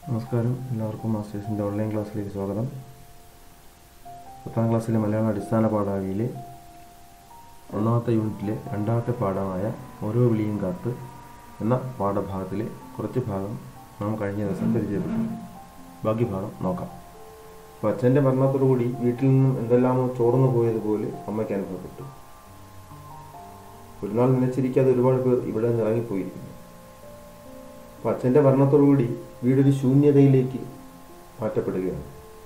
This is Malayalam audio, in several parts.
നമസ്കാരം എല്ലാവർക്കും മാസ്റ്റേഴ്സിൻ്റെ ഓൺലൈൻ ക്ലാസ്സിലേക്ക് സ്വാഗതം പത്താം ക്ലാസ്സിലെ മലയാളം അടിസ്ഥാന പാഠാവലിയിലെ ഒന്നാമത്തെ യൂണിറ്റിലെ രണ്ടാമത്തെ പാഠമായ ഓരോ വിളിയും കാത്ത് എന്ന പാഠഭാഗത്തിലെ കുറച്ച് ഭാഗം നാം കഴിഞ്ഞ ദിവസം പരിചയപ്പെട്ടു ബാക്കി ഭാഗം നോക്കാം അപ്പോൾ അച്ഛൻ്റെ മരണത്തോടുകൂടി വീട്ടിൽ നിന്നും എന്തെല്ലാമോ ചോർന്നു പോയതുപോലെ അമ്മയ്ക്ക് അനുഭവപ്പെട്ടു ഒരു നാൾ നനച്ചിരിക്കാതെ ഒരുപാട് പേർ ഇവിടെ നിന്ന് ഇറങ്ങിപ്പോയിരിക്കുന്നു അപ്പോൾ അച്ഛൻ്റെ മരണത്തോടുകൂടി വീടൊരു ശൂന്യതയിലേക്ക് മാറ്റപ്പെടുകയാണ്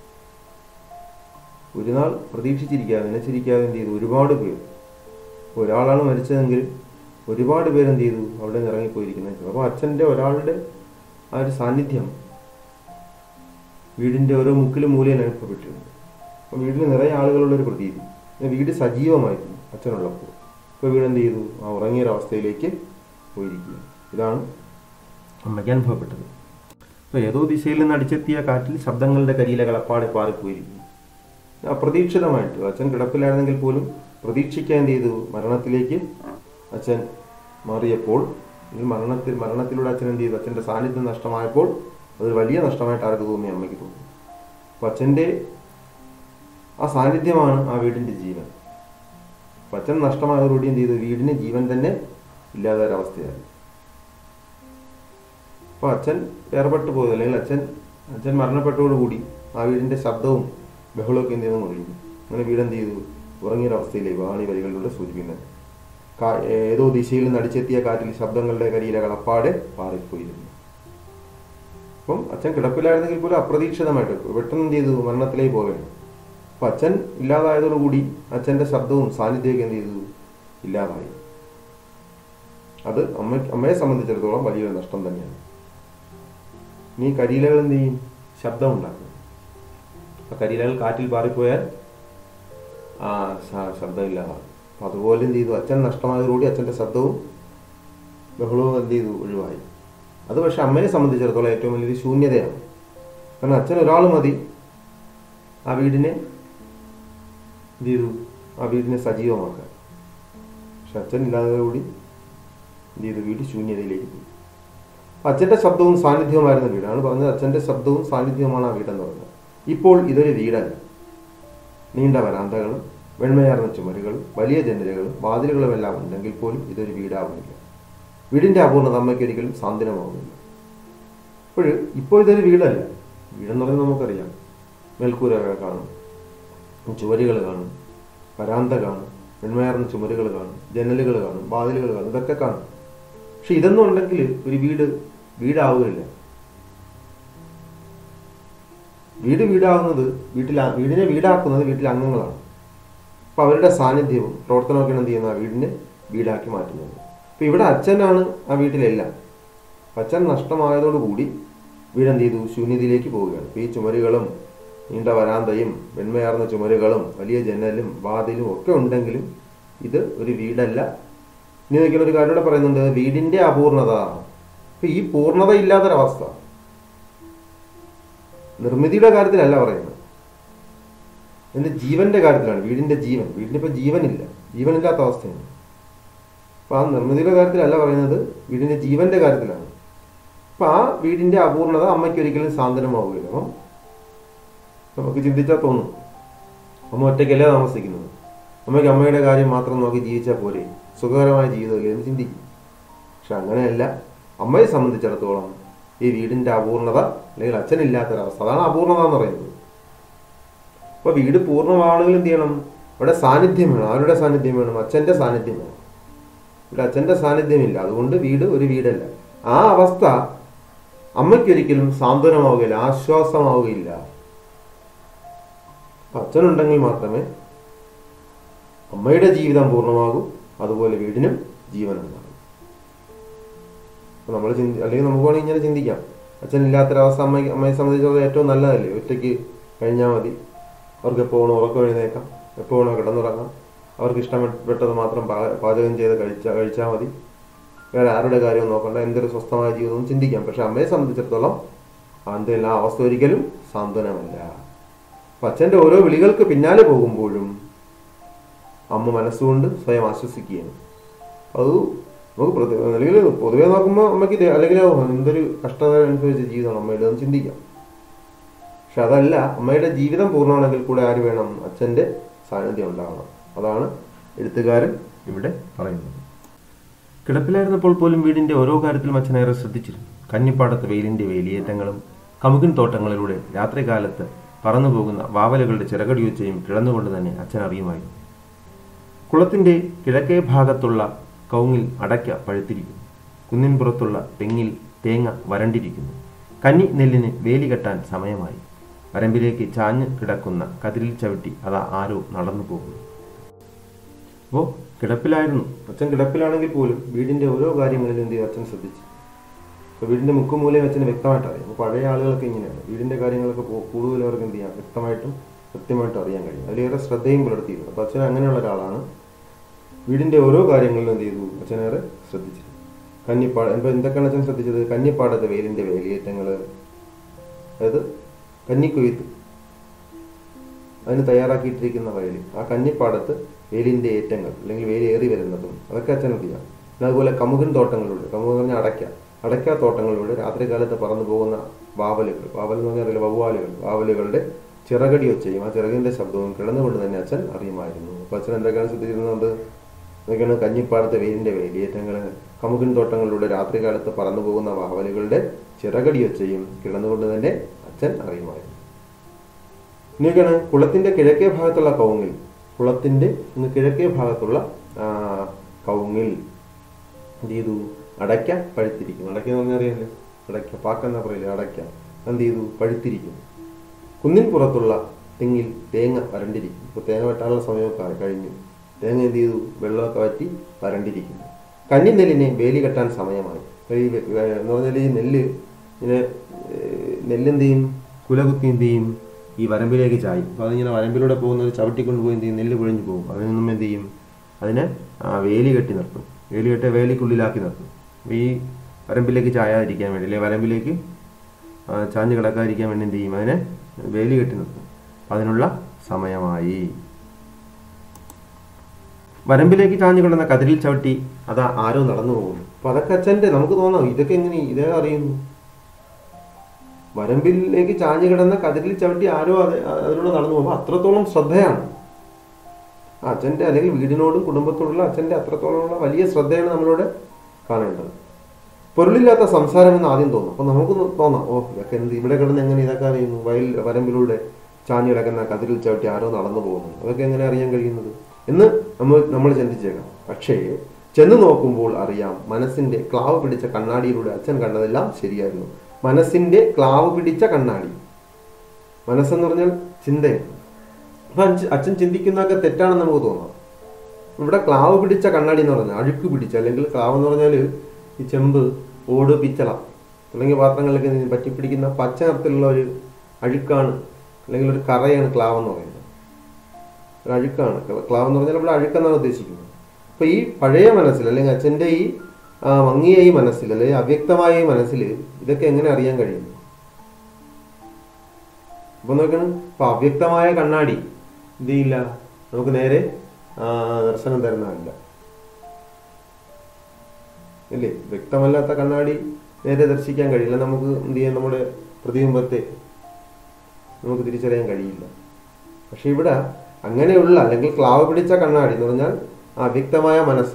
ഒരു നാൾ പ്രതീക്ഷിച്ചിരിക്കാതെ നനച്ചിരിക്കാതെ എന്ത് ചെയ്തു ഒരുപാട് പേർ ഒരാളാണ് മരിച്ചതെങ്കിൽ ഒരുപാട് പേര് എന്ത് ചെയ്തു അവിടെ നിന്ന് ഇറങ്ങിപ്പോയിരിക്കുന്നത് അപ്പോൾ അച്ഛൻ്റെ ഒരാളുടെ ആ ഒരു സാന്നിധ്യം വീടിൻ്റെ ഓരോ മുക്കിലും മൂലയിൽ അനുഭവപ്പെട്ടിട്ടുണ്ട് അപ്പോൾ വീട്ടിൽ നിറയെ ആളുകളുള്ള ഒരു പ്രതീതി പിന്നെ വീട് സജീവമായിരുന്നു അച്ഛനുള്ളപ്പോൾ ഇപ്പോൾ വീട് എന്ത് ചെയ്തു ആ ഉറങ്ങിയൊരവസ്ഥയിലേക്ക് പോയിരിക്കുക ഇതാണ് അമ്മയ്ക്ക് അനുഭവപ്പെട്ടത് അപ്പോൾ ഏതോ ദിശയിൽ നിന്ന് അടിച്ചെത്തിയ കാറ്റിൽ ശബ്ദങ്ങളുടെ കരിയിലകൾ അപ്പാടെ പാറിപ്പോയിരിക്കുന്നു അപ്രതീക്ഷിതമായിട്ട് അച്ഛൻ കിടപ്പിലായിരുന്നെങ്കിൽ പോലും പ്രതീക്ഷിക്കാൻ എന്ത് ചെയ്തു മരണത്തിലേക്ക് അച്ഛൻ മാറിയപ്പോൾ ഈ മരണത്തിൽ മരണത്തിലൂടെ അച്ഛൻ എന്ത് ചെയ്തു അച്ഛൻ്റെ സാന്നിധ്യം നഷ്ടമായപ്പോൾ അതൊരു വലിയ നഷ്ടമായിട്ട് ആർക്ക് തോന്നി അമ്മയ്ക്ക് തോന്നി അപ്പം അച്ഛൻ്റെ ആ സാന്നിധ്യമാണ് ആ വീടിൻ്റെ ജീവൻ അപ്പം അച്ഛൻ നഷ്ടമായതോടുകൂടി എന്ത് ചെയ്തു വീടിന് ജീവൻ തന്നെ ഇല്ലാതെ ഒരവസ്ഥയായി അപ്പോൾ അച്ഛൻ വേർപെട്ട് പോയത് അല്ലെങ്കിൽ അച്ഛൻ അച്ഛൻ മരണപ്പെട്ടതോടുകൂടി ആ വീടിൻ്റെ ശബ്ദവും ബഹളമൊക്കെ എന്ത് ചെയ്യുന്നു ഒഴിഞ്ഞു അങ്ങനെ വീട് എന്ത് ചെയ്തു ഉറങ്ങിയൊരവസ്ഥയിലേക്ക് വാണി വരികളിലൂടെ സൂചിപ്പിക്കുന്നത് കാ- ഏതോ ദിശയിൽ നിന്ന് അടിച്ചെത്തിയ കാറ്റിൽ ശബ്ദങ്ങളുടെ കരിയിലകൾ അപ്പാടെ പാറിപ്പോയിരുന്നു അപ്പം അച്ഛൻ കിടപ്പിലായിരുന്നെങ്കിൽ പോലും അപ്രതീക്ഷിതമായിട്ട് പെട്ടെന്ന് എന്ത് ചെയ്തു മരണത്തിലേക്ക് പോവുകയാണ് അപ്പം അച്ഛൻ ഇല്ലാതായതോടുകൂടി അച്ഛൻ്റെ ശബ്ദവും സാന്നിധ്യമൊക്കെ എന്ത് ചെയ്തു ഇല്ലാതായി അത് അമ്മ അമ്മയെ സംബന്ധിച്ചിടത്തോളം വലിയൊരു നഷ്ടം തന്നെയാണ് ഇനി കരിയിലകൾ എന്ത് ചെയ്യും ശബ്ദം ഉണ്ടാക്കും ആ കരിയിലകൾ കാറ്റിൽ പാറിപ്പോയാൽ ആ ശ- ശബ്ദമില്ലാതാകും അപ്പം അതുപോലെ എന്ത് ചെയ്തു അച്ഛൻ നഷ്ടമായതോടുകൂടി അച്ഛൻ്റെ ശബ്ദവും ബഹളവും എന്ത് ചെയ്തു ഒഴിവായി അത് പക്ഷെ അമ്മയെ സംബന്ധിച്ചിടത്തോളം ഏറ്റവും വലിയൊരു ശൂന്യതയാണ് കാരണം അച്ഛൻ ഒരാൾ മതി ആ വീടിനെ എന്ത് ചെയ്തു ആ വീടിനെ സജീവമാക്കാൻ പക്ഷെ അച്ഛൻ ഇല്ലാതോടുകൂടി എന്ത് ചെയ്തു വീട് ശൂന്യതയിലേക്ക് പോയി അച്ഛൻ്റെ ശബ്ദവും സാന്നിധ്യവുമായിരുന്ന വീടാണ് പറഞ്ഞത് അച്ഛൻ്റെ ശബ്ദവും സാന്നിധ്യവുമാണ് ആ വീടെന്ന് പറഞ്ഞത് ഇപ്പോൾ ഇതൊരു വീടല്ല നീണ്ട വരാന്തകളും വെണ്മയാർന്ന ചുമരുകളും വലിയ ജനലുകളും വാതിലുകളും എല്ലാം ഉണ്ടെങ്കിൽ പോലും ഇതൊരു വീടാവുന്നില്ല വീടിൻ്റെ അപൂർണത അമ്മയ്ക്ക് ഒരിക്കലും സാന്ത്വനമാവുന്നില്ല അപ്പോൾ ഇപ്പോൾ ഇതൊരു വീടല്ല വീടെന്ന് പറയുന്നത് നമുക്കറിയാം മേൽക്കൂരകൾ കാണും ചുവരുകൾ കാണും വരാന്ത കാണും വെണ്മയാർന്ന ചുമരുകൾ കാണും ജനലുകൾ കാണും വാതിലുകൾ കാണും ഇതൊക്കെ കാണും പക്ഷെ ഇതൊന്നും ഉണ്ടെങ്കിൽ ഒരു വീട് വീടാവുകയില്ല വീട് വീടാവുന്നത് വീട്ടിൽ വീടിനെ വീടാക്കുന്നത് വീട്ടിലെ അംഗങ്ങളാണ് അപ്പോൾ അവരുടെ സാന്നിധ്യവും പ്രവർത്തനമൊക്കെയാണ് എന്ത് ചെയ്യുന്നത് ആ വീടിനെ വീടാക്കി മാറ്റുന്നത് അപ്പോൾ ഇവിടെ അച്ഛനാണ് ആ വീട്ടിലെല്ലാം അച്ഛൻ നഷ്ടമായതോടുകൂടി വീട് എന്ത് ചെയ്തു ശൂന്യതയിലേക്ക് പോവുകയാണ് അപ്പോൾ ഈ ചുമരുകളും നീണ്ട വരാന്തയും വെണ്മയാർന്ന ചുമരുകളും വലിയ ജനലും വാതിലും ഒക്കെ ഉണ്ടെങ്കിലും ഇത് ഒരു വീടല്ല ഇനി നോക്കിയാൽ ഒരു കാര്യം കൂടെ പറയുന്നുണ്ട് വീടിന്റെ അപൂർണത അപ്പൊ ഈ പൂർണ്ണത ഇല്ലാത്തൊരവസ്ഥ നിർമ്മിതിയുടെ കാര്യത്തിലല്ല പറയുന്നത് എന്റെ ജീവന്റെ കാര്യത്തിലാണ് വീടിന്റെ ജീവൻ വീടിന് ഇപ്പൊ ജീവനില്ല ജീവനില്ലാത്ത അവസ്ഥയാണ് അപ്പൊ ആ നിർമ്മിതിയുടെ കാര്യത്തിലല്ല പറയുന്നത് വീടിന്റെ ജീവന്റെ കാര്യത്തിലാണ് അപ്പൊ ആ വീടിന്റെ അപൂർണത അമ്മയ്ക്ക് ഒരിക്കലും സാന്ത്വനമാവുകയില്ല അപ്പം നമുക്ക് ചിന്തിച്ചാൽ തോന്നും അമ്മ ഒറ്റയ്ക്കല്ലേ താമസിക്കുന്നത് അമ്മയ്ക്ക് അമ്മയുടെ കാര്യം മാത്രം നോക്കി ജീവിച്ചാൽ പോരെ സുഖകരമായ ജീവിതമല്ലേ എന്ന് ചിന്തിക്കും പക്ഷെ അങ്ങനെയല്ല അമ്മയെ സംബന്ധിച്ചിടത്തോളം ഈ വീടിന്റെ അപൂർണത അല്ലെങ്കിൽ അച്ഛനില്ലാത്തൊരവസ്ഥ അതാണ് അപൂർണത എന്ന് പറയുന്നത് അപ്പൊ വീട് പൂർണ്ണമാണെങ്കിൽ എന്ത് ചെയ്യണം ഇവിടെ സാന്നിധ്യം വേണം ആരുടെ സാന്നിധ്യം വേണം അച്ഛന്റെ സാന്നിധ്യം വേണം ഇവിടെ അച്ഛന്റെ സാന്നിധ്യമില്ല അതുകൊണ്ട് വീട് ഒരു വീടല്ല ആ അവസ്ഥ അമ്മയ്ക്കൊരിക്കലും സാന്ത്വനമാവുകയില്ല ആശ്വാസമാവുകയില്ല അപ്പൊ അച്ഛനുണ്ടെങ്കിൽ മാത്രമേ അമ്മയുടെ ജീവിതം പൂർണ്ണമാകൂ അതുപോലെ വീടിനും ജീവനുണ്ടാകും അപ്പൊ നമ്മൾ ചിന്തി അല്ലെങ്കിൽ നമുക്ക് വേണമെങ്കിൽ ഇങ്ങനെ ചിന്തിക്കാം അച്ഛനില്ലാത്തൊരവസ്ഥ അമ്മ അമ്മയെ സംബന്ധിച്ചിടത്തോളം ഏറ്റവും നല്ലതല്ലേ ഒറ്റയ്ക്ക് കഴിഞ്ഞാൽ മതി അവർക്ക് എപ്പോൾ വേണോ ഉറക്കം എഴുന്നേക്കാം എപ്പോൾ വേണോ കിടന്നുറങ്ങാം അവർക്ക് ഇഷ്ടപ്പെട്ടത് മാത്രം പാ- പാചകം ചെയ്ത് കഴിച്ചാൽ കഴിച്ചാൽ മതി വേറെ ആരുടെ കാര്യവും നോക്കണ്ട എന്തൊരു സ്വസ്ഥമായ ജീവിതവും ചിന്തിക്കാം പക്ഷെ അമ്മയെ സംബന്ധിച്ചിടത്തോളം അതിൻ്റെ ആ അവസ്ഥ ഒരിക്കലും സാന്ത്വനമല്ല അപ്പൊ അച്ഛൻ്റെ ഓരോ വിളികൾക്ക് പിന്നാലെ പോകുമ്പോഴും അമ്മ മനസ്സുകൊണ്ട് സ്വയം ആശ്വസിക്കുകയാണ് അത് നമുക്ക് പ്രതി അല്ലെങ്കിൽ പൊതുവെ നോക്കുമ്പോൾ അമ്മയ്ക്ക് ഇത് അല്ലെങ്കിൽ ഓ, എന്തൊരു കഷ്ടത അനുഭവിച്ച ജീവിതമാണ് അമ്മയുടെ എന്ന് ചിന്തിക്കാം പക്ഷെ അതല്ല അമ്മയുടെ ജീവിതം പൂർണ്ണമാണെങ്കിൽ കൂടെ ആര് വേണം അച്ഛൻ്റെ സാന്നിധ്യം ഉണ്ടാവണം അതാണ് എഴുത്തുകാരൻ ഇവിടെ പറയുന്നത് കിടപ്പിലായിരുന്നപ്പോൾ പോലും വീടിന്റെ ഓരോ കാര്യത്തിലും അച്ഛൻ ഏറെ ശ്രദ്ധിച്ചിരുന്നു കന്നിപ്പാടത്ത് വെയിലിന്റെ വേലിയേറ്റങ്ങളും കമുകിൻ തോട്ടങ്ങളിലൂടെ രാത്രികാലത്ത് പറന്നു പോകുന്ന വാവലുകളുടെ ചിറകടിയൊച്ചയും കിടന്നുകൊണ്ട് തന്നെ അച്ഛൻ അറിയുമായിരുന്നു കുളത്തിന്റെ കിഴക്കേ ഭാഗത്തുള്ള കൗങ്ങിൽ അടയ്ക്ക പഴുത്തിരിക്കുന്നു കുന്നിൻ പുറത്തുള്ള തെങ്ങിൽ തേങ്ങ വരണ്ടിരിക്കുന്നു കന്നി നെല്ലിന് വേലി കെട്ടാൻ സമയമായി വരമ്പിലേക്ക് ചാഞ്ഞ് കിടക്കുന്ന കതിരിൽ ചവിട്ടി അതാ ആരോ നടന്നു പോകുന്നു അപ്പോൾ കിടപ്പിലായിരുന്നു അച്ഛൻ കിടപ്പിലാണെങ്കിൽ പോലും വീടിന്റെ ഓരോ കാര്യങ്ങളിലും എന്ത് ചെയ്തു അച്ഛൻ ശ്രദ്ധിച്ചു അപ്പോൾ വീടിന്റെ മുക്കും മൂലയും അച്ഛന് വ്യക്തമായിട്ട് അറിയാം അപ്പോൾ പഴയ ആളുകളൊക്കെ ഇങ്ങനെയാണ് വീടിന്റെ കാര്യങ്ങളൊക്കെ പോ- കൂടുതൽ അവർക്ക് എന്ത് ചെയ്യാം വ്യക്തമായിട്ടും കൃത്യമായിട്ടും അറിയാൻ കഴിയും അതിലേറെ ശ്രദ്ധയും പുലർത്തിയിരുന്നു അപ്പോൾ അച്ഛൻ അങ്ങനെയുള്ള ഒരാളാണ് വീടിന്റെ ഓരോ കാര്യങ്ങളിലും എന്ത് ചെയ്തു അച്ഛനേറെ ശ്രദ്ധിച്ചു കന്നിപ്പാട് ഇപ്പോൾ എന്തൊക്കെയാണ് അച്ഛൻ ശ്രദ്ധിച്ചത് കന്നിപ്പാടത്ത് വെയിലിന്റെ വേലിയേറ്റങ്ങൾ അതായത് കന്നിക്കൊയ്ത്ത് അതിന് തയ്യാറാക്കിയിട്ടിരിക്കുന്ന വയൽ ആ കന്നിപ്പാടത്ത് വേലിന്റെ ഏറ്റങ്ങൾ അല്ലെങ്കിൽ വേലി ഏറി വരുന്നതും അതൊക്കെ അച്ഛൻ അറിയാം പിന്നെ അതുപോലെ കമുകൻ തോട്ടങ്ങളിലൂടെ കമുക് എന്ന് പറഞ്ഞാൽ അടയ്ക്ക അടയ്ക്ക തോട്ടങ്ങളിലൂടെ രാത്രികാലത്ത് പറന്നു പോകുന്ന വാവലുകൾ വാവൽ എന്ന് പറഞ്ഞാൽ അറിയില്ല വവ്വാലുകൾ വാവലുകളുടെ ചിറകടി ഒച്ചയും ആ ചിറകിന്റെ ശബ്ദവും കിടന്നുകൊണ്ട് തന്നെ അച്ഛൻ അറിയുമായിരുന്നു അപ്പൊ അച്ഛൻ എന്തൊക്കെയാണ് ശ്രദ്ധിച്ചിരുന്നത് അതൊക്കെയാണ് കഞ്ഞിപ്പാടത്തെ വെയിലിന്റെ വേലിയേറ്റങ്ങൾ കമുകിൻ തോട്ടങ്ങളിലൂടെ രാത്രികാലത്ത് പറന്നു പോകുന്ന വാവലുകളുടെ ചിറകടി ഒച്ചയും കിടന്നുകൊണ്ട് തന്നെ അച്ഛൻ അറിയുമായിരുന്നു ഇനിയൊക്കെയാണ് കുളത്തിന്റെ കിഴക്കേ ഭാഗത്തുള്ള കൗങ്ങിൽ കുളത്തിന്റെ ഇന്ന് കിഴക്കേ ഭാഗത്തുള്ള ആ, കൗങ്ങിൽ എന്ത് ചെയ്തു അടയ്ക്ക പഴുത്തിരിക്കുന്നു അടയ്ക്ക എന്ന് പറഞ്ഞാൽ അറിയാലോ അടയ്ക്ക പാക്കെന്നാ പറയില്ലേ അടയ്ക്ക എന്ത് ചെയ്തു പഴുത്തിരിക്കുന്നു കുന്നിൻ പുറത്തുള്ള തെങ്ങിൽ തേങ്ങ വരണ്ടിരിക്കുന്നു ഇപ്പോൾ തേങ്ങ വെട്ടാനുള്ള സമയമൊക്കെ ആയി കഴിഞ്ഞു തേങ്ങ എന്ത് ചെയ്തു വെള്ളമൊക്കെ വറ്റി വരണ്ടിരിക്കുന്നു കന്നി നെല്ലിനെ വേലി കെട്ടാൻ സമയമായി അപ്പോൾ ഈ വെ- വെ- എന്ന് പറഞ്ഞാൽ ഈ നെല്ല് ഇങ്ങനെ ഏഹ്, നെല്ലെന്ത് ചെയ്യും കുലകുത്തി എന്ത് ചെയ്യും ഈ വരമ്പിലേക്ക് ചായും അപ്പോൾ അതിങ്ങനെ വരമ്പിലൂടെ പോകുന്നത് ചവിട്ടിക്കൊണ്ട് പോയി എന്ത് ചെയ്യും നെല്ല് കുഴഞ്ഞു പോകും അതിൽ നിന്നും എന്ത് ചെയ്യും അതിനെ ആ, വേലി കെട്ടി നിർത്തും വേലി കെട്ടി വേലിക്കുള്ളിലാക്കി നിർത്തും അപ്പോൾ ഈ വരമ്പിലേക്ക് ചായാതിരിക്കാൻ വേണ്ടി അല്ലെങ്കിൽ വരമ്പിലേക്ക് ആ, ചാഞ്ഞ് കിടക്കാതിരിക്കാൻ വേണ്ടി എന്ത് ചെയ്യും അതിനെ വേലി കെട്ടി നിർത്തും അപ്പം അതിനുള്ള സമയമായി വരമ്പിലേക്ക് ചാഞ്ഞു കിടന്ന കതിരിൽ ചവിട്ടി അതാ ആരോ നടന്നു പോകുന്നു അപ്പൊ അതൊക്കെ അച്ഛൻ്റെ നമുക്ക് തോന്നാം ഇതൊക്കെ എങ്ങനെ ഇതേ അറിയുന്നു വരമ്പിലേക്ക് ചാഞ്ഞു കിടന്ന കതിരിൽ ചവിട്ടി ആരോ അത് അതിലൂടെ നടന്നു പോകുമ്പോൾ അത്രത്തോളം ശ്രദ്ധയാണ് ആ അച്ഛൻ്റെ അല്ലെങ്കിൽ വീടിനോടും കുടുംബത്തോടുള്ള അച്ഛൻ്റെ അത്രത്തോളമുള്ള വലിയ ശ്രദ്ധയാണ് നമ്മളോട് കാണേണ്ടത് പൊരുളില്ലാത്ത സംസാരം എന്ന് ആദ്യം തോന്നും അപ്പൊ നമുക്ക് തോന്നാം ഓ ഇതൊക്കെ എന്ത് ഇവിടെ കിടന്ന് എങ്ങനെ ഇതൊക്കെ അറിയുന്നു വയൽ വരമ്പിലൂടെ ചാഞ്ഞു കിടക്കുന്ന കതിരിൽ ചവിട്ടി ആരോ നടന്നു പോകുന്നു അതൊക്കെ എങ്ങനെ അറിയാൻ കഴിയുന്നത് എന്ന് നമ്മൾ നമ്മൾ ചിന്തിച്ചേക്കാം പക്ഷേ ചെന്ന് നോക്കുമ്പോൾ അറിയാം മനസ്സിന്റെ ക്ലാവ് പിടിച്ച കണ്ണാടിയിലൂടെ അച്ഛൻ കണ്ടതെല്ലാം ശരിയായിരുന്നു മനസ്സിന്റെ ക്ലാവ് പിടിച്ച കണ്ണാടി മനസ്സെന്ന് പറഞ്ഞാൽ ചിന്തയാണ് അപ്പൊ അച്ഛൻ- അച്ഛൻ ചിന്തിക്കുന്നതൊക്കെ തെറ്റാണെന്ന് നമുക്ക് തോന്നാം ഇവിടെ ക്ലാവ് പിടിച്ച കണ്ണാടി എന്ന് പറഞ്ഞാൽ അഴുക്ക് പിടിച്ച അല്ലെങ്കിൽ ക്ലാവ് എന്ന് പറഞ്ഞാൽ ഈ ചെമ്പ് ഓട് പിച്ചള തുടങ്ങിയ പാത്രങ്ങളിലൊക്കെ ഇതിന് പറ്റിപ്പിടിക്കുന്ന പച്ച നിറത്തിലുള്ള ഒരു അഴുക്കാണ് അല്ലെങ്കിൽ ഒരു കറയാണ് ക്ലാവ് എന്ന് പറയുന്നത് ഒരു അഴുക്കാണ് ക്ലാവ് എന്ന് പറഞ്ഞാൽ ഇവിടെ അഴുക്കെന്നാണ് ഉദ്ദേശിക്കുന്നത് അപ്പൊ ഈ പഴയ മനസ്സിൽ അല്ലെങ്കിൽ അച്ഛൻ്റെ ഈ ആ, മങ്ങിയ ഈ മനസ്സിൽ അല്ലെങ്കിൽ അവ്യക്തമായ ഈ മനസ്സിൽ ഇതൊക്കെ എങ്ങനെ അറിയാൻ കഴിയും അപ്പൊ നോക്കണം ഇപ്പൊ അവ്യക്തമായ കണ്ണാടി എന്ത് ചെയ്യില്ല നമുക്ക് നേരെ ആ, ദർശനം തരുന്നതല്ല ഇല്ലേ വ്യക്തമല്ലാത്ത കണ്ണാടി നേരെ ദർശിക്കാൻ കഴിയില്ല നമുക്ക് എന്ത് ചെയ്യാൻ നമ്മുടെ പ്രതിബിംബത്തെ നമുക്ക് തിരിച്ചറിയാൻ കഴിയില്ല പക്ഷെ ഇവിടെ അങ്ങനെയുള്ള അല്ലെങ്കിൽ ക്ലാവ് പിടിച്ച കണ്ണാടി എന്ന് പറഞ്ഞാൽ ആ അവ്യക്തമായ മനസ്സ്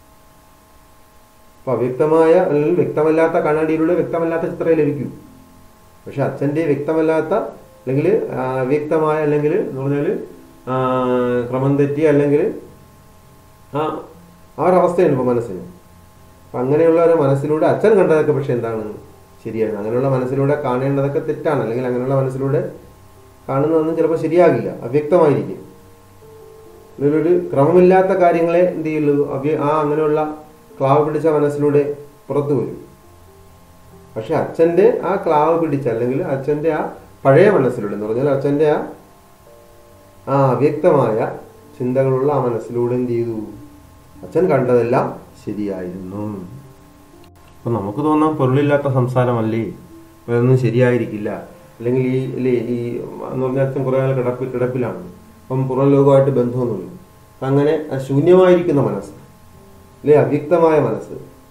അപ്പൊ അവ്യക്തമായ അല്ലെങ്കിൽ വ്യക്തമല്ലാത്ത കണ്ണാടിയിലൂടെ വ്യക്തമല്ലാത്ത ചിത്രമേ ലഭിക്കൂ പക്ഷെ അച്ഛൻ്റെ വ്യക്തമല്ലാത്ത അല്ലെങ്കിൽ ആ, അവ്യക്തമായ അല്ലെങ്കിൽ എന്ന് പറഞ്ഞാൽ ക്രമം തെറ്റി അല്ലെങ്കിൽ ആ ആ ഒരവസ്ഥയാണ് ഇപ്പോൾ മനസ്സിന് അപ്പം അങ്ങനെയുള്ള ഒരു മനസ്സിലൂടെ അച്ഛൻ കണ്ടതൊക്കെ പക്ഷെ എന്താണ് ശരിയാണ് അങ്ങനെയുള്ള മനസ്സിലൂടെ കാണേണ്ടതൊക്കെ തെറ്റാണ് അല്ലെങ്കിൽ അങ്ങനെയുള്ള മനസ്സിലൂടെ കാണുന്നതൊന്നും ചിലപ്പോൾ ശരിയാകില്ല അവ്യക്തമായിരിക്കും ഇതിലൊരു ക്രമമില്ലാത്ത കാര്യങ്ങളെ എന്ത് ചെയ്യുള്ളൂ അവ്യ ആ അങ്ങനെയുള്ള ക്ലാവ് പിടിച്ച മനസ്സിലൂടെ പുറത്തു വരും പക്ഷെ അച്ഛൻ്റെ ആ ക്ലാവ് പിടിച്ച അല്ലെങ്കിൽ അച്ഛൻ്റെ ആ പഴയ മനസ്സിലൂടെ എന്ന് പറഞ്ഞാൽ അച്ഛൻ്റെ ആ ആ അവ്യക്തമായ ചിന്തകളുള്ള ആ മനസ്സിലൂടെ എന്ത് ചെയ്തു അച്ഛൻ കണ്ടതെല്ലാം ശരിയായിരുന്നു അപ്പൊ നമുക്ക് തോന്നാം പൊരുളില്ലാത്ത സംസാരമല്ലേ അപ്പൊ ഇതൊന്നും ശരിയായിരിക്കില്ല അല്ലെങ്കിൽ ഈ അല്ലേ ഈ എന്ന് പറഞ്ഞാൽ അച്ഛൻ കുറെ കാലം കിടപ്പിൽ കിടപ്പിലാണ് അപ്പം പുറം ലോകമായിട്ട് ബന്ധമൊന്നുമില്ല അപ്പൊ അങ്ങനെ ആ ശൂന്യമായിരിക്കുന്ന മനസ്സ് അല്ലെ അവ്യക്തമായ മനസ്സ്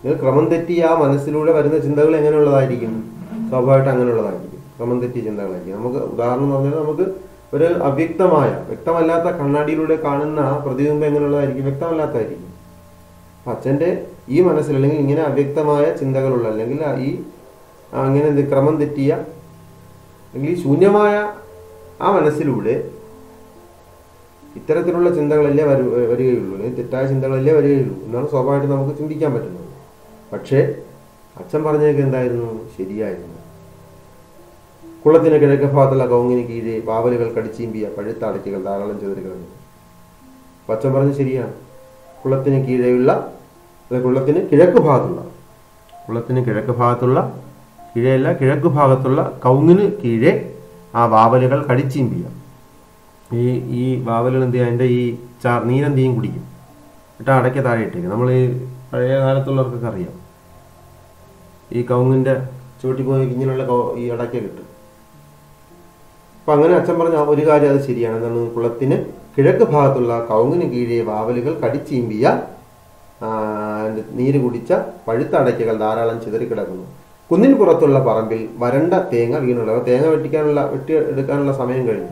നിങ്ങൾ ക്രമം തെറ്റി ആ മനസ്സിലൂടെ വരുന്ന ചിന്തകൾ എങ്ങനെയുള്ളതായിരിക്കും സ്വാഭാവികമായിട്ട് അങ്ങനെയുള്ളതായിരിക്കും ക്രമം തെറ്റിയ ചിന്തകളായിരിക്കും നമുക്ക് ഉദാഹരണം എന്ന് പറഞ്ഞാൽ നമുക്ക് ഒരു അവ്യക്തമായ വ്യക്തമല്ലാത്ത കണ്ണാടിയിലൂടെ കാണുന്ന പ്രതിബിംബം എങ്ങനെയുള്ളതായിരിക്കും വ്യക്തമല്ലാത്തതായിരിക്കും അപ്പൊ അച്ഛൻ്റെ ഈ മനസ്സിൽ അല്ലെങ്കിൽ ഇങ്ങനെ അവ്യക്തമായ ചിന്തകളുള്ള അല്ലെങ്കിൽ ആ ഈ ആ അങ്ങനെ എന്ത് ക്രമം തെറ്റിയ അല്ലെങ്കിൽ ഈ ശൂന്യമായ ആ മനസ്സിലൂടെ ഇത്തരത്തിലുള്ള ചിന്തകളല്ലേ വരു വരികയുള്ളൂ അല്ലെങ്കിൽ തെറ്റായ ചിന്തകളല്ലേ വരികയുള്ളൂ എന്നാണ് സ്വാഭാവികമായിട്ട് നമുക്ക് ചിന്തിക്കാൻ പറ്റുന്നത് പക്ഷേ അച്ഛൻ പറഞ്ഞതൊക്കെ എന്തായിരുന്നു ശരിയായിരുന്നു കുളത്തിന് കിഴക്ക് ഭാഗത്തുള്ള കൗങ്ങിന് കീഴെ വാവലുകൾ കടിച്ചീമ്പിയ പഴുത്ത അടയ്ക്കുകൾ ധാരാളം ചെതറി കിടന്നു അപ്പൊ അച്ഛൻ പറഞ്ഞത് ശരിയാണ് കുളത്തിന് കീഴെയുള്ള അല്ല, കുളത്തിന് കിഴക്ക് ഭാഗത്തുള്ള കുളത്തിന് കിഴക്ക് ഭാഗത്തുള്ള കീഴെയല്ല കിഴക്ക് ഭാഗത്തുള്ള കൗങ്ങിന് കീഴെ ആ വാവലുകൾ കടിച്ചീമ്പിയ ഈ ഈ വാവലുകൾ എന്ത് ചെയ്യുക അതിൻ്റെ ഈ ചാ നീരെന്ത് ചെയ്യും കുടിക്കും എന്നിട്ട് അടയ്ക്ക താഴെ ഇട്ടേക്കും നമ്മൾ ഈ പഴയ കാലത്തുള്ളവർക്കൊക്കെ അറിയാം ഈ കൗങ്ങിൻ്റെ ചുവട്ടി പോയി ഇങ്ങനെയുള്ള കൗ ഈ അടയ്ക്ക കിട്ടും അപ്പം അങ്ങനെ അച്ഛൻ പറഞ്ഞ ആ ഒരു കാര്യം അത് ശരിയാണ് എന്താണ് കുളത്തിന് കിഴക്ക് ഭാഗത്തുള്ള കൗങ്ങിന് കീഴെ വാവലുകൾ കടിച്ചീമ്പിയ ആ, നീര് കുടിച്ച പഴുത്ത അടയ്ക്കകൾ ധാരാളം ചിതറിക്കിടക്കുന്നു കുന്നിന് പുറത്തുള്ള പറമ്പിൽ വരണ്ട തേങ്ങ വീണുള്ള അപ്പൊ തേങ്ങ വെട്ടിക്കാനുള്ള വെട്ടി എടുക്കാനുള്ള സമയം കഴിഞ്ഞു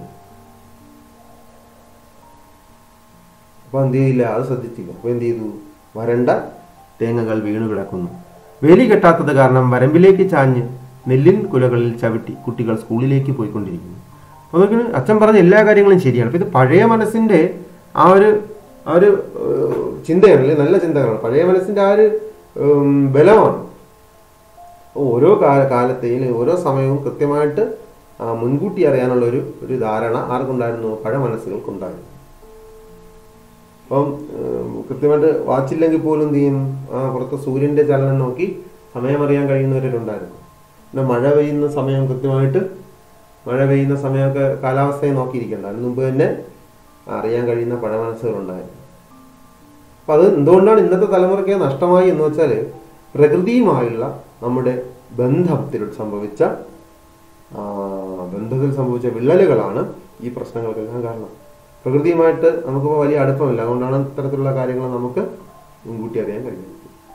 അപ്പൊ എന്ത് ചെയ്തില്ല അത് ശ്രദ്ധിച്ചില്ല അപ്പൊ എന്ത് ചെയ്തു വരണ്ട തേങ്ങകൾ വീണു കിടക്കുന്നു വേലി കെട്ടാത്തത് കാരണം വരമ്പിലേക്ക് ചാഞ്ഞ് നെല്ലിൻ കുലകളിൽ ചവിട്ടി കുട്ടികൾ സ്കൂളിലേക്ക് പോയിക്കൊണ്ടിരിക്കുന്നു അപ്പോൾ നോക്കിയാൽ അച്ഛൻ പറഞ്ഞ എല്ലാ കാര്യങ്ങളും ശരിയാണ് അപ്പോൾ ഇത് പഴയ മനസ്സിന്റെ ആ ഒരു ആ ഒരു ഏഹ്, ചിന്തയാണ് അല്ലെങ്കിൽ നല്ല ചിന്തകളാണ് പഴയ മനസ്സിന്റെ ആ ഒരു ഉം, ബലമാണ് ഓരോ കാല കാലത്തെയും ഓരോ സമയവും കൃത്യമായിട്ട് ആ, മുൻകൂട്ടി അറിയാനുള്ള ഒരു ഒരു ധാരണ ആർക്കുണ്ടായിരുന്നു പഴയ മനസ്സുകൾക്കുണ്ടായിരുന്നു അപ്പം ഏഹ്, കൃത്യമായിട്ട് വാച്ചില്ലെങ്കിൽ പോലും എന്ത് ചെയ്യും ആ പുറത്ത് സൂര്യന്റെ ചലനം നോക്കി സമയമറിയാൻ കഴിയുന്നവരുണ്ടായിരുന്നു പിന്നെ മഴ പെയ്യുന്ന സമയം കൃത്യമായിട്ട് മഴ പെയ്യുന്ന സമയമൊക്കെ കാലാവസ്ഥയെ നോക്കിയിരിക്കണ്ട അതിന് മുമ്പ് തന്നെ അറിയാൻ കഴിയുന്ന പഴയ മനസ്സുകളുണ്ടായിരുന്നു അപ്പം അത് എന്തുകൊണ്ടാണ് ഇന്നത്തെ തലമുറയ്ക്ക് നഷ്ടമായി എന്ന് വെച്ചാൽ പ്രകൃതിയുമായുള്ള നമ്മുടെ ബന്ധത്തിൽ സംഭവിച്ച ആ, ബന്ധത്തിൽ സംഭവിച്ച വിള്ളലുകളാണ് ഈ പ്രശ്നങ്ങൾക്കെല്ലാം കാരണം പ്രകൃതിയുമായിട്ട് നമുക്കിപ്പോൾ വലിയ അടുപ്പമില്ല അതുകൊണ്ടാണ് ഇത്തരത്തിലുള്ള കാര്യങ്ങൾ നമുക്ക് മുൻകൂട്ടി അറിയാൻ കഴിയുന്നത്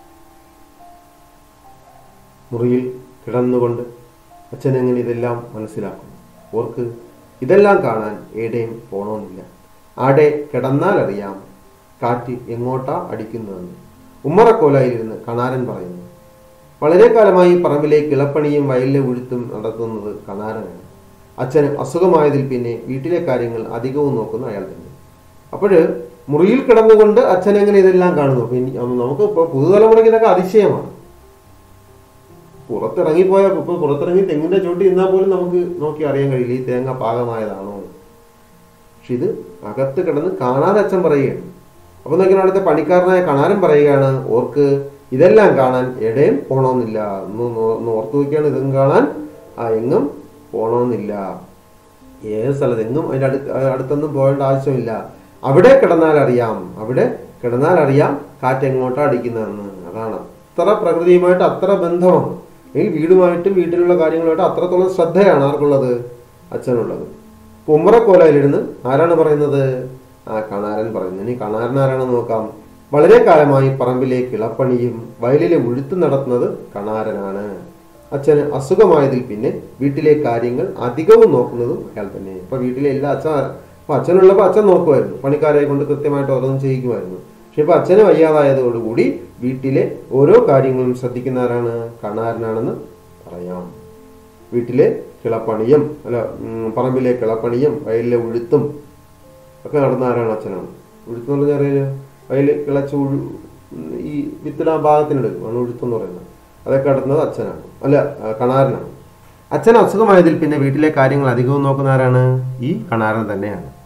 മുറിയിൽ കിടന്നുകൊണ്ട് അച്ഛൻ എങ്ങനെ ഇതെല്ലാം മനസ്സിലാക്കും ഓർക്ക് ഇതെല്ലാം കാണാൻ എവിടെയും പോണമെന്നില്ല ആടെ കിടന്നാൽ അറിയാം കാറ്റ് എങ്ങോട്ടാ അടിക്കുന്നതെന്ന് ഉമ്മറക്കോലായിരുന്ന് കണാരൻ പറയുന്നു വളരെ കാലമായി പറമ്പിലെ കിളപ്പണിയും വയലിലെ ഉഴുത്തും നടത്തുന്നത് കണാരനാണ് അച്ഛന് അസുഖമായതിൽ പിന്നെ വീട്ടിലെ കാര്യങ്ങൾ അധികവും നോക്കുന്ന അയാൾ തന്നെ അപ്പോഴ് മുറിയിൽ കിടന്നുകൊണ്ട് അച്ഛൻ എങ്ങനെ ഇതെല്ലാം കാണുന്നു പിന്നെ നമുക്ക് ഇപ്പോൾ പുതുതലമുറയ്ക്ക് ഇതൊക്കെ അതിശയമാണ് പുറത്തിറങ്ങിപ്പോയ ഇപ്പൊ പുറത്തിറങ്ങി തെങ്ങിന്റെ ചോട്ടി നിന്നാൽ പോലും നമുക്ക് നോക്കി അറിയാൻ കഴിയില്ല ഈ തേങ്ങ പാകമായതാണോ എന്ന്. പക്ഷെ ഇത് അകത്ത് കിടന്ന് കാണാതെ അച്ഛൻ പറയുകയാണ് അപ്പൊ നോക്കിയാൽ അടുത്ത പണിക്കാരനായ കണാരൻ പറയുകയാണ് ഓർക്ക് ഇതെല്ലാം കാണാൻ എവിടെയും പോണമെന്നില്ല ഒന്ന് നോ- ഒന്ന് ഓർത്തു നോക്കിയാണ് ഇതും കാണാൻ ആ എങ്ങും പോണമെന്നില്ല ഏത് സ്ഥലത്ത് എങ്ങും അതിന്റെ അടുത്ത് അടുത്തൊന്നും പോകേണ്ട ആവശ്യമില്ല അവിടെ കിടന്നാൽ അറിയാം അവിടെ കിടന്നാൽ അറിയാം കാറ്റ് എങ്ങോട്ടാ അടിക്കുന്നതെന്ന് അതാണ് അത്ര പ്രകൃതിയുമായിട്ട് അത്ര ബന്ധമാണ് അല്ലെങ്കിൽ വീടുമായിട്ടും വീട്ടിലുള്ള കാര്യങ്ങളുമായിട്ട് അത്രത്തോളം ശ്രദ്ധയാണ് ആർക്കുള്ളത് അച്ഛനുള്ളത് ഇപ്പൊ ഉമ്മറക്കോലയിലിരുന്ന് ആരാണ് പറയുന്നത് ആ കണാരൻ പറയുന്നു ഇനി കണാരൻ ആരാണെന്ന് നോക്കാം വളരെ കാലമായി പറമ്പിലെ കിളപ്പണിയും വയലിലെ ഉഴുത്തും നടത്തുന്നത് കണാരനാണ് അച്ഛന് അസുഖമായതിൽ പിന്നെ വീട്ടിലെ കാര്യങ്ങൾ അധികവും നോക്കുന്നതും അയാൾ തന്നെ ഇപ്പൊ വീട്ടിലെ എല്ലാ അച്ഛൻ അപ്പൊ അച്ഛനുള്ളപ്പോൾ അച്ഛൻ നോക്കുമായിരുന്നു പണിക്കാരെ കൊണ്ട് കൃത്യമായിട്ട് ഓരോന്നും ചെയ്യിക്കുമായിരുന്നു പക്ഷെ ഇപ്പൊ അച്ഛന് വയ്യാതായതോടുകൂടി വീട്ടിലെ ഓരോ കാര്യങ്ങളും ശ്രദ്ധിക്കുന്ന ആരാണ് കണാരനാണെന്ന് പറയാം വീട്ടിലെ കിളപ്പണിയും അല്ല ഉം, പറമ്പിലെ കിളപ്പണിയും വയലിലെ ഉഴുത്തും ഒക്കെ നടന്ന ആരാണ് അച്ഛനാണ് ഉഴുത്ത് എന്ന് പറഞ്ഞാൽ അറിയാലോ വയൽ കിളച്ച് ഉഴു ഉം, ഈ വിത്തിടാൻ ഭാഗത്തിനെടുക്കും ആണ് ഉഴുത്തെന്ന് പറയുന്നത് അതൊക്കെ നടത്തുന്നത് അച്ഛനാണ് അല്ല ആ, കണാരനാണ് അച്ഛൻ അസുഖമായതിൽ പിന്നെ വീട്ടിലെ കാര്യങ്ങൾ അധികവും നോക്കുന്ന ആരാണ് ഈ കണാരൻ തന്നെയാണ്